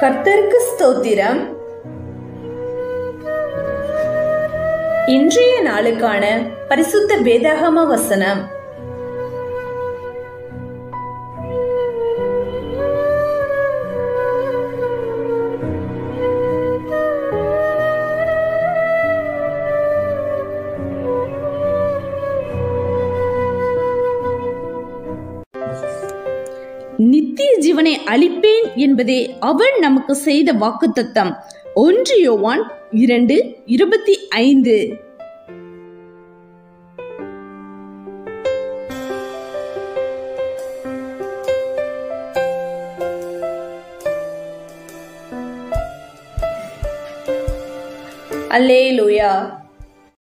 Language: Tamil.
கர்த்தருக்கு ஸ்தோத்திரம் இன்றைய நாளுக்கான பரிசுத்த வேதாகம வசனம் நித்திய ஜீவனை அளிப்பேன் என்பதே அவன் நமக்கு செய்த வாக்குத்தத்தம் ஒன்று யோவான் இரண்டு இருபத்தி ஐந்து அல்லேலூயா